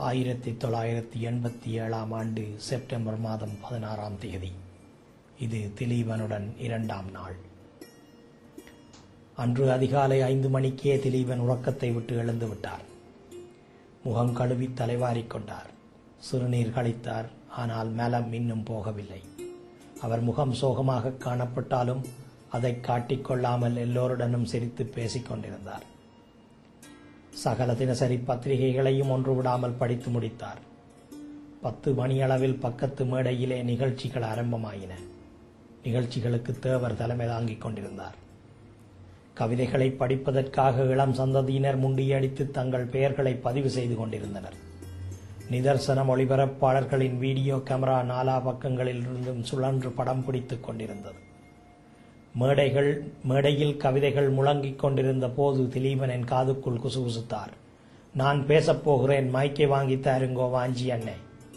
ஆயிரத்தி தொள்ளாயிரத்தி எண்பத்தி ஏழாம் ஆண்டு செப்டம்பர் மாதம் பதினாறாம் தேதி இது திலீபனுடன் இரண்டாம் நாள் அன்று அதிகாலை ஐந்து மணிக்கே திலீபன் உறக்கத்தை விட்டு எழுந்து விட்டார் முகம் கழுவி தலைவாரிக் கொண்டார் சிறுநீர் கழித்தார் ஆனால் மலம் இன்னும் போகவில்லை அவர் முகம் சோகமாக காணப்பட்டாலும் அதை காட்டிக்கொள்ளாமல் எல்லோருடனும் சிரித்து பேசிக் கொண்டிருந்தார் சகல தினசரி பத்திரிகைகளையும் ஒன்று விடாமல் படித்து முடித்தார் பத்து மணியளவில் பக்கத்து மேடையிலே நிகழ்ச்சிகள் ஆரம்பமாயின நிகழ்ச்சிகளுக்கு தேவர் தலைமை தாங்கிக் கொண்டிருந்தார் கவிதைகளை படிப்பதற்காக இளம் சந்ததியினர் முண்டியடித்து தங்கள் பெயர்களை பதிவு செய்து கொண்டிருந்தனர் நிதர்சனம் ஒளிபரப்பாளர்களின் வீடியோ கேமரா நாலா பக்கங்களில் இருந்தும் சுழன்று படம் பிடித்துக் கொண்டிருந்தது மேடைகள் மேடையில் கவிதைகள் முழங்கிக் கொண்டிருந்த போது திலீபன் என் காதுக்குள் குசுகுசுத்தார் நான் பேசப் போகிறேன் மைக்கை வாங்கி தாருங்கோ வாஞ்சி அண்ணே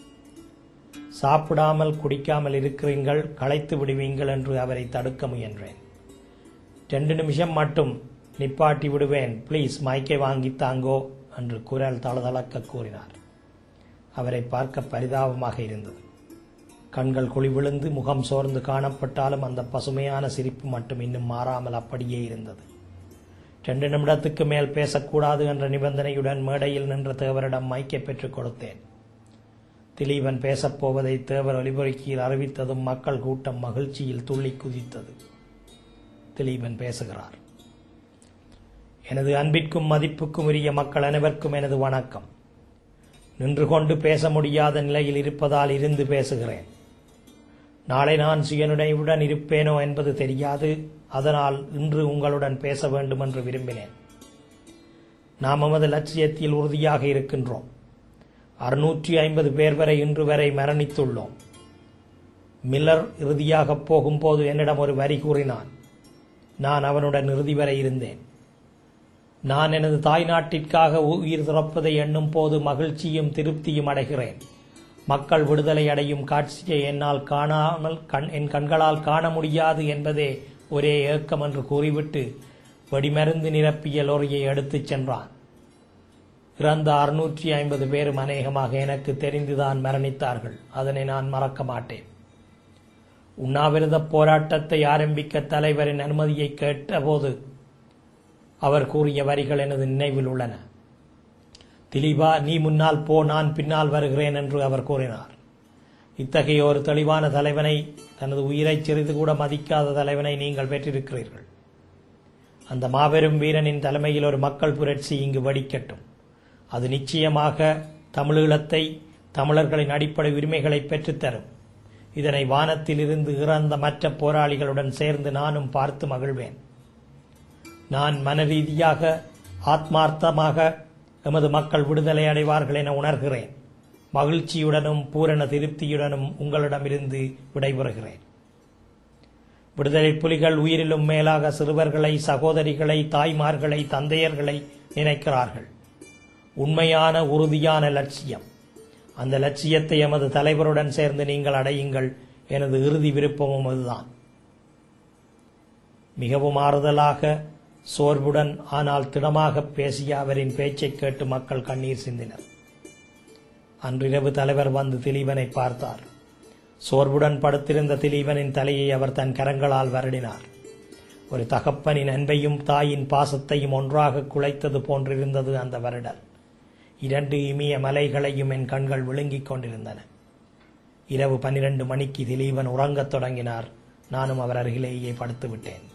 சாப்பிடாமல் குடிக்காமல் இருக்கிறீங்கள் களைத்து விடுவீங்கள் என்று அவரை தடுக்க முயன்றேன் ரெண்டு நிமிஷம் மட்டும் நிப்பாட்டி விடுவேன் ப்ளீஸ் மைக்கை வாங்கி தாங்கோ என்று குரல் தளதளக்க கூறினார் அவரை பார்க்க பரிதாபமாக இருந்தது கண்கள் குழி விழுந்து முகம் சோர்ந்து காணப்பட்டாலும் அந்த பசுமையான சிரிப்பு மட்டும் இன்னும் மாறாமல் அப்படியே இருந்தது ரெண்டு நிமிடத்துக்கு மேல் பேசக்கூடாது என்ற நிபந்தனையுடன் மேடையில் நின்ற தேவரிடம் மைக்கை பெற்றுக் கொடுத்தேன் திலீபன் பேசப்போவதை தேவர் ஒலிபெருக்கியில் அறிவித்ததும் மக்கள் கூட்டம் மகிழ்ச்சியில் துள்ளி குதித்தது திலீபன் பேசுகிறார் எனது அன்பிற்கும் மதிப்புக்கும் உரிய மக்கள் அனைவருக்கும் எனது வணக்கம் நின்று கொண்டு பேச முடியாத நிலையில் இருப்பதால் இருந்து பேசுகிறேன் நாளை நான் சுயனுடையுடன் இருப்பேனோ என்பது தெரியாது அதனால் இன்று உங்களுடன் பேச வேண்டும் என்று விரும்பினேன் நாம் நமது லட்சியத்தில் உறுதியாக இருக்கின்றோம் அறுநூற்றி ஐம்பது பேர் வரை இன்று வரை மரணித்துள்ளோம் மில்லர் இறுதியாக போகும்போது என்னிடம் ஒரு வரி கூறினான் நான் அவனுடன் இறுதி வரை இருந்தேன் நான் எனது தாய் நாட்டிற்காக உயிர் துறப்பதை எண்ணும் போது மகிழ்ச்சியும் திருப்தியும் அடைகிறேன் மக்கள் விடுதலை அடையும் காட்சியை என்னால் காணாமல் கண் என் கண்களால் காண முடியாது என்பதே ஒரே ஏக்கம் என்று கூறிவிட்டு வெடிமருந்து நிரப்பிய லோரியை எடுத்துச் சென்றான் இறந்த அறுநூற்றி ஐம்பது பேரும் அநேகமாக எனக்கு தெரிந்துதான் மரணித்தார்கள் அதனை நான் மறக்க மாட்டேன் உண்ணாவிரத போராட்டத்தை ஆரம்பிக்க தலைவரின் அனுமதியை கேட்டபோது அவர் கூறிய வரிகள் எனது நினைவில் உள்ளன திலீபா நீ முன்னால் போ நான் பின்னால் வருகிறேன் என்று அவர் கூறினார் இத்தகைய ஒரு தெளிவான தலைவனை தனது உயிரை சிறிது கூட மதிக்காத தலைவனை நீங்கள் பெற்றிருக்கிறீர்கள் அந்த மாபெரும் வீரனின் தலைமையில் ஒரு மக்கள் புரட்சி இங்கு வெடிக்கட்டும் அது நிச்சயமாக தமிழீழத்தை தமிழர்களின் அடிப்படை உரிமைகளை பெற்றுத்தரும் இதனை வானத்தில் இருந்து இறந்த மற்ற போராளிகளுடன் சேர்ந்து நானும் பார்த்து மகிழ்வேன் நான் மனரீதியாக ஆத்மார்த்தமாக எமது மக்கள் விடுதலை அடைவார்கள் என உணர்கிறேன் மகிழ்ச்சியுடனும் பூரண திருப்தியுடனும் உங்களிடமிருந்து விடைபெறுகிறேன் விடுதலை புலிகள் உயிரிலும் மேலாக சிறுவர்களை சகோதரிகளை தாய்மார்களை தந்தையர்களை நினைக்கிறார்கள் உண்மையான உறுதியான லட்சியம் அந்த லட்சியத்தை எமது தலைவருடன் சேர்ந்து நீங்கள் அடையுங்கள் எனது இறுதி விருப்பமும் அதுதான் மிகவும் ஆறுதலாக சோர்வுடன் ஆனால் திடமாக பேசிய அவரின் பேச்சைக் கேட்டு மக்கள் கண்ணீர் சிந்தினர் அன்றிரவு தலைவர் வந்து திலீபனை பார்த்தார் சோர்வுடன் படுத்திருந்த திலீபனின் தலையை அவர் தன் கரங்களால் வருடினார் ஒரு தகப்பனின் அன்பையும் தாயின் பாசத்தையும் ஒன்றாக குலைத்தது போன்றிருந்தது அந்த வருடல் இரண்டு இமிய மலைகளையும் என் கண்கள் விழுங்கிக் கொண்டிருந்தன இரவு பன்னிரண்டு மணிக்கு திலீபன் உறங்கத் தொடங்கினார் நானும் அவர் அருகிலேயே படுத்து விட்டேன்